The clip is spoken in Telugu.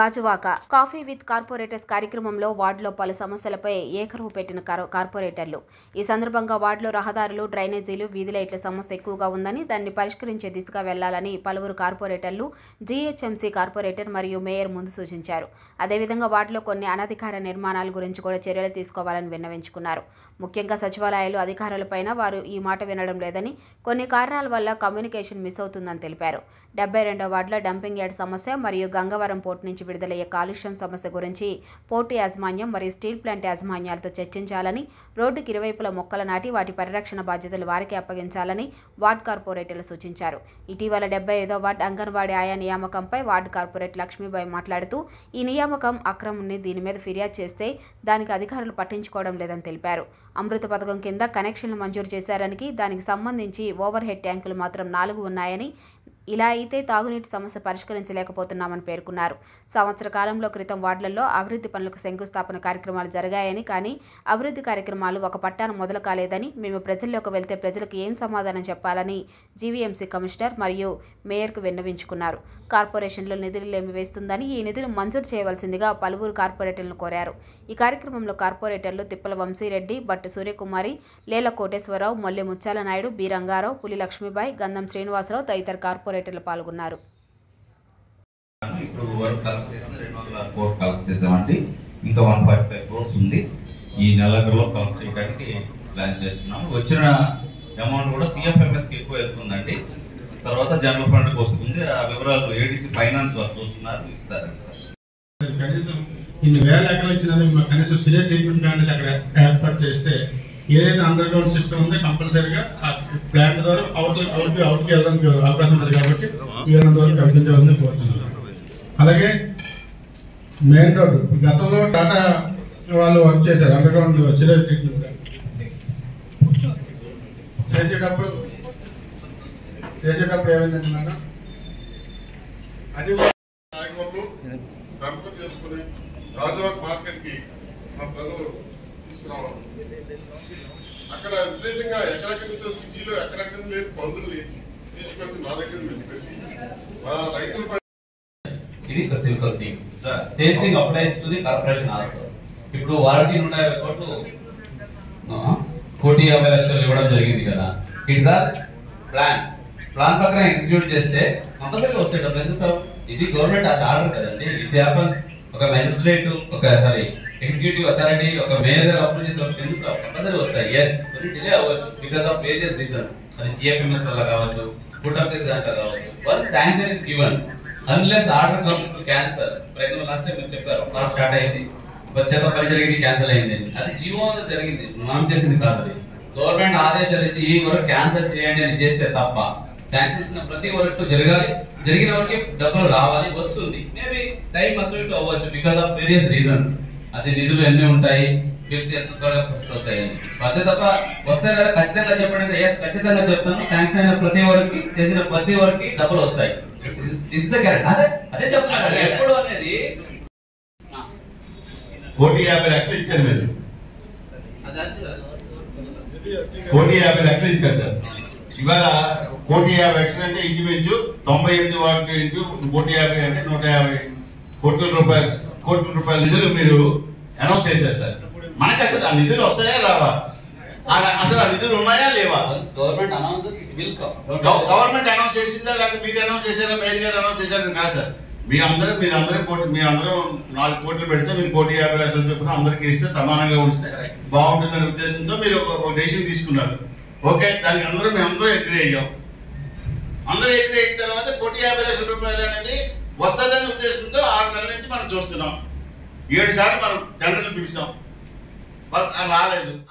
గాజువాక కాఫీ విత్ కార్పొరేటర్స్ కార్యక్రమంలో వార్డులో పలు సమస్యలపై ఏకరువు పెట్టిన కార్- కార్పొరేటర్లు ఈ సందర్భంగా వార్డులో రహదారులు డ్రైనేజీలు వీధి లైట్ల సమస్య ఎక్కువగా ఉందని దాన్ని పరిష్కరించే దిశగా వెళ్లాలని పలువురు కార్పొరేటర్లు జీహెచ్ఎంసీ కార్పొరేటర్ మరియు మేయర్ ముందు సూచించారు అదేవిధంగా వార్డులో కొన్ని అనధికార నిర్మాణాల గురించి కూడా చర్యలు తీసుకోవాలని విన్నవించుకున్నారు ముఖ్యంగా సచివాలయాలు అధికారులపైన వారు ఈ మాట వినడం లేదని కొన్ని కారణాల వల్ల కమ్యూనికేషన్ మిస్ అవుతుందని తెలిపారు డెబ్బై రెండో వార్డులో డంపింగ్ యార్డ్ సమస్య మరియు గంగవరం పోర్టు నుంచి విడుదలయ్యే కాలుష్యం సమస్య గురించి పోర్టు యాజమాన్యం మరియు స్టీల్ ప్లాంట్ యాజమాన్యాలతో చర్చించాలని రోడ్డుకి ఇరువైపుల మొక్కలు నాటి వాటి పరిరక్షణ బాధ్యతలు వారికి అప్పగించాలని వార్డు కార్పొరేటర్లు సూచించారు ఇటీవల డెబ్బై ఐదో వార్డు అంగన్వాడీ ఆయా నియామకంపై వార్డు కార్పొరేటర్ లక్ష్మీబాయి మాట్లాడుతూ ఈ నియామకం అక్రమంని దీని మీద ఫిర్యాదు చేస్తే దానికి అధికారులు పట్టించుకోవడం లేదని తెలిపారు అమృత పథకం కింద కనెక్షన్లు మంజూరు చేశారని దానికి సంబంధించి ఓవర్ హెడ్ ట్యాంకులు మాత్రం నాలుగు ఉన్నాయని ఇలా అయితే తాగునీటి సమస్య పరిష్కరించలేకపోతున్నామని పేర్కొన్నారు సంవత్సర కాలంలో క్రితం వార్డులలో అభివృద్ధి పనులకు శంకుస్థాపన కార్యక్రమాలు జరిగాయని కానీ అభివృద్ధి కార్యక్రమాలు ఒక పట్టాన మొదలు కాలేదని మేము ప్రజల్లోకి వెళ్తే ప్రజలకు ఏం సమాధానం చెప్పాలని జీవీఎంసీ కమిషనర్ మరియు మేయర్కు విన్నవించుకున్నారు కార్పొరేషన్లో నిధులు లేమి వేస్తుందని ఈ నిధులు మంజూరు చేయవలసిందిగా పలువురు కార్పొరేటర్లను కోరారు ఈ కార్యక్రమంలో కార్పొరేటర్లు తిప్పల వంశీరెడ్డి బట్టు సూర్యకుమారి లేల కోటేశ్వరరావు మొల్లె ముత్యాల నాయుడు బి రంగారావు పులి లక్ష్మీబాయి గంధం శ్రీనివాసరావు తదితర కార్పొరేటర్లు పాల్గొన్నారు ఇప్పుడు వరకు కలెక్ట్ చేసింది రెండు వందల కోట్ కలెక్ట్ చేసామండి ఇంకా వన్ ఫార్టీ ఫైవ్ క్రోర్స్ ఉంది ఈ నెలగరలో కలెక్ట్ చేయడానికి ప్లాన్ చేస్తున్నాం వచ్చిన అమౌంట్ కూడా సిఎఫ్ఎంఎస్ కి ఎక్కువ వెళ్తుందండి తర్వాత జనరల్ ఫండ్ కి వస్తుంది ఆ వివరాలు ఏడీసీ ఫైనాన్స్ వారు చూస్తున్నారు ఇస్తారండి సార్ కనీసం ఇన్ని వేల ఎకరాలు ఇచ్చినందుకు మాకు కనీసం సిరియస్ ట్రీట్మెంట్ ప్లాంట్ అక్కడ ఏర్పాటు చేస్తే ఏదైతే అండర్ గ్రౌండ్ సిస్టమ్ ఉందో కంపల్సరీగా ఆ ప్లాంట్ ద్వారా అవుట్ అవుట్ అవుట్కి వెళ్ళడానికి అవకాశం ఉంటుంది కాబట్టి వీళ్ళ ద్వారా కల్పించాలని కోరుతున్నాను అలాగే మెయిన్ రోడ్డు గతంలో టాటా వాళ్ళు వర్క్ చేశారు అండర్ గ్రౌండ్ సిరియస్ ట్రీట్మెంట్ చేసేటప్పుడు చేసేటప్పుడు ఏమైందండి మేడం అది నాయకులు కంప్లీట్ చేసుకుని రాజవాక్ మార్కెట్ కి మా ప్రజలు తీసుకురావడం అక్కడ విపరీతంగా ఎక్కడెక్కడి నుంచో సిటీలో ఎక్కడెక్కడి లేని పందుల్ని తీసుకొచ్చి మా దగ్గర వెళ్ళిపెట్టి మా రైతుల పై ఇది ఒక simple thing sir same thing applies to the corporation also ఇప్పుడు వారికి నూట యాభై కోట్లు ఆ, కోటి యాభై లక్షలు ఇవ్వడం జరిగింది కదా ఇట్స్ ఆర్ ప్లాన్ ప్లాన్ ప్రకారం ఎగ్జిక్యూట్ చేస్తే కంపల్సరీ వస్తాయి డబ్బులు ఎందుకు రావు? ఇది గవర్నమెంట్ ఆర్డర్ కదండి ఇట్ హ్యాపన్స్ ఒక మెజిస్ట్రేట్ ఒక సారీ ఎగ్జిక్యూటివ్ అథారిటీ ఒక మేయర్ గారు అప్రూవ్ చేసిన వర్క్స్ ఎందుకు రావు కంపల్సరీ వస్తాయి ఎస్ కొన్ని డిలే అవ్వచ్చు బికాస్ ఆఫ్ వేరియస్ రీజన్స్ అది సిఎఫ్ఎంఎస్ వల్ల కావచ్చు పుట్ చేసే దాంట్లో కావచ్చు one sanction is given unless order comes to cancer for example last time మీరు చెప్పారు మార్క్ స్టార్ట్ అయింది పది శాతం పని జరిగింది క్యాన్సిల్ అయింది అది జీవోలో జరిగింది మనం చేసింది కాదు అది గవర్నమెంట్ ఆదేశాలు ఇచ్చి ఈ వర్క్ క్యాన్సిల్ చేయండి అని చేస్తే తప్ప శాంక్షన్ ఇచ్చిన ప్రతి వర్క్ జరగాలి జరిగిన వరకు డబ్బులు రావాలి వస్తుంది మేబీ టైం అటు ఇటు అవ్వచ్చు బికాస్ ఆఫ్ వేరియస్ రీజన్స్ అది నిధులు ఎన్ని ఉంటాయి బిల్స్ ఎంత త్వరగా వస్తాయి అంతే తప్ప వస్తాయి కదా ఖచ్చితంగా చెప్పండి ఎస్ ఖచ్చితంగా చెప్తాను శాంక్షన్ అయిన ప్రతి వరకు చేసిన ప్రతి వరకు డబ్బులు వస్తాయి ఇస్ ద కరెక్ట్ అదే అదే చెప్తున్నా కదా ఎప్పుడు అనేది కోటి యాభై లక్షలు ఇచ్చారు మీరు అది అది- కోటి యాభై లక్షలు ఇచ్చారు సార్ ఇవాళ కోటి యాభై లక్షలు అంటే ఇంచుమించు తొంభై ఎనిమిది వాటికి ఇంటూ కోటి యాభై అంటే నూట యాభై కోట్ల రూపాయలు కోట్ల రూపాయల నిధులు మీరు అనౌన్స్ చేశారు సార్ మనకి అసలు ఆ నిధులు వస్తాయా రావా ఆ- అసలు ఆ నిధులు ఉన్నాయా లేవా once government announces it will come గవ- గవర్నమెంట్ అనౌన్స్ చేసిందా లేకపోతే మీరు అనౌన్స్ చేశారా మేయర్ గారు అనౌన్స్ చేశారని కాదు సార్ మీ అందరూ మీరు అందరూ కోటి మీ అందరూ నాలుగు కోట్లు పెడితే మీరు కోటి యాభై లక్షలు చొప్పున అందరికి ఇస్తే సమానంగా ఉంచితే బాగుంటుందనే ఉద్దేశంతో మీరు ఒక- ఒక డెసిషన్ తీసుకున్నారు ఓకే దానికి అందరూ మేము అందరూ అగ్రి అయ్యాం అందరూ అగ్రి అయిన తర్వాత కోటి యాభై లక్షల రూపాయలు అనేది వస్తుందనే ఉద్దేశంతో ఆరు నెలల నుంచి మనం చూస్తున్నాం ఏడు సార్లు మనం టెండర్లు పిలిచాం వర్క్ రాలేదు